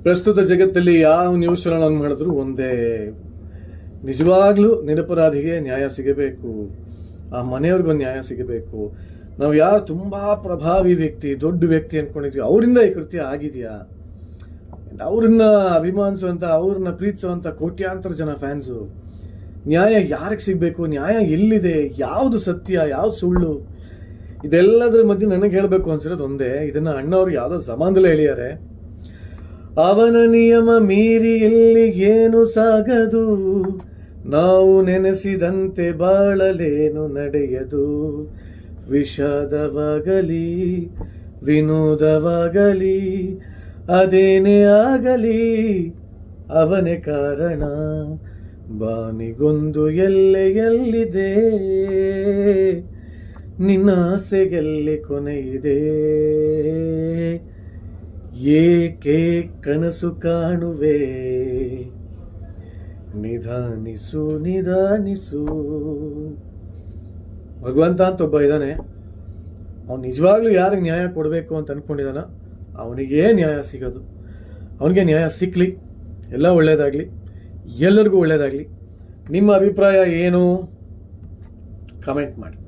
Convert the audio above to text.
ಪ್ರಸ್ತುತ ಜಗತ್ತಲ್ಲಿ ಯಾವ ನ್ಯೂಸ್ ಚಾನಲ್ ಆನ್ ಮಾಡಿದ್ರು ಒಂದೇ ನಿಜವಾಗ್ಲೂ ನಿರಪರಾಧಿಗೆ ನ್ಯಾಯ ಸಿಗಬೇಕು ಆ ಮನೆಯವ್ರಿಗೂ ನ್ಯಾಯ ಸಿಗಬೇಕು ನಾವು ಯಾರು ತುಂಬಾ ಪ್ರಭಾವಿ ವ್ಯಕ್ತಿ ದೊಡ್ಡ ವ್ಯಕ್ತಿ ಅನ್ಕೊಂಡಿದ್ವಿ ಅವರಿಂದ ಈ ಕೃತ್ಯ ಆಗಿದೆಯಾ ಅವ್ರನ್ನ ಅಭಿಮಾನಿಸುವಂತ ಅವ್ರನ್ನ ಪ್ರೀತಿಸುವಂತ ಕೋಟ್ಯಾಂತರ ಜನ ಫ್ಯಾನ್ಸು ನ್ಯಾಯ ಯಾರಿಗೆ ಸಿಗ್ಬೇಕು ನ್ಯಾಯ ಎಲ್ಲಿದೆ ಯಾವುದು ಸತ್ಯ ಯಾವ್ದು ಸುಳ್ಳು ಇದೆಲ್ಲದರ ಮಧ್ಯೆ ನನಗೆ ಹೇಳಬೇಕು ಅನ್ಸಿರೋದು ಒಂದೇ ಇದನ್ನ ಅಣ್ಣವ್ರು ಯಾವುದೋ ಸಮಾನದಲ್ಲೇ ಹೇಳಿದ್ದಾರೆ ಅವನ ನಿಯಮ ಮೀರಿ ಇಲ್ಲಿ ಏನು ಸಾಗದು ನಾವು ನೆನೆಸಿದಂತೆ ಬಾಳಲೇನು ನಡೆಯದು ವಿಷಾದವಾಗಲಿ ವಿನೋದವಾಗಲಿ ಅದೇನೇ ಆಗಲಿ ಅವನೇ ಕಾರಣ ಬಾನಿಗೊಂದು ಎಲ್ಲೆ ಎಲ್ಲಿದೆ ನಿನ್ನ ಆಸೆಗೆಲ್ಲಿ ಕೊನೆಯಿದೆ ಏಕೆ ಕನಸು ಕಾಣುವೆ ನಿಧಾನಿಸು ನಿಧಾನಿಸು ಭಗವಂತ ಅಂತ ಒಬ್ಬ ಇದ್ದಾನೆ ಅವ್ನು ನಿಜವಾಗ್ಲೂ ಯಾರಿಗೆ ನ್ಯಾಯ ಕೊಡಬೇಕು ಅಂತ ಅನ್ಕೊಂಡಿದಾನ ಅವನಿಗೇ ನ್ಯಾಯ ಸಿಗೋದು ಅವನಿಗೆ ನ್ಯಾಯ ಸಿಕ್ಲಿ ಎಲ್ಲ ಒಳ್ಳೇದಾಗ್ಲಿ ಎಲ್ಲರಿಗೂ ಒಳ್ಳೇದಾಗ್ಲಿ ನಿಮ್ಮ ಅಭಿಪ್ರಾಯ ಏನು ಕಮೆಂಟ್ ಮಾಡಿ